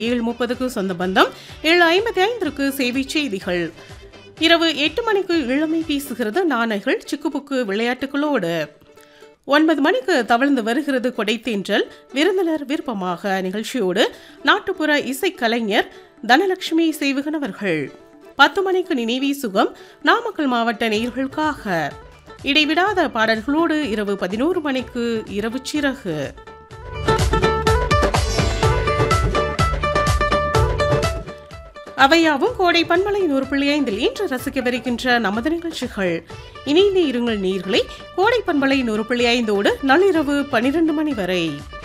ஏழு முப்பதுக்கு சொந்த பந்தம் ஏழு ஐம்பத்தி ஐந்திற்கு செய்தி செய்திகள் இரவு எட்டு மணிக்கு இளமை பேசுகிறது நாணைகள் சிக்குபுக்கு விளையாட்டுகளோடு ஒன்பது மணிக்கு தவழ்ந்து வருகிறது கொடைத்தேன்றல் விருந்தினர் விருப்பமாக நிகழ்ச்சியோடு நாட்டுப்புற இசைக்கலைஞர் தனலட்சுமி செய்வகன் அவர்கள் பத்து மணிக்கு நினைவி சுகம் நாமக்கல் மாவட்ட நேயர்களுக்காக இடைவிடாத பாடல்களோடு இரவு பதினோரு மணிக்கு இரவு சிறகு அவையாவும் கோடை பண்பலை நூறு புள்ளி ஐந்தில் இன்று ரசிக்கவிருக்கின்ற நமது நிகழ்ச்சிகள் இணைந்து இருங்கள் நீர்களை கோடை பண்பலை நூறு புள்ளி ஐந்தோடு நள்ளிரவு பனிரெண்டு மணி வரை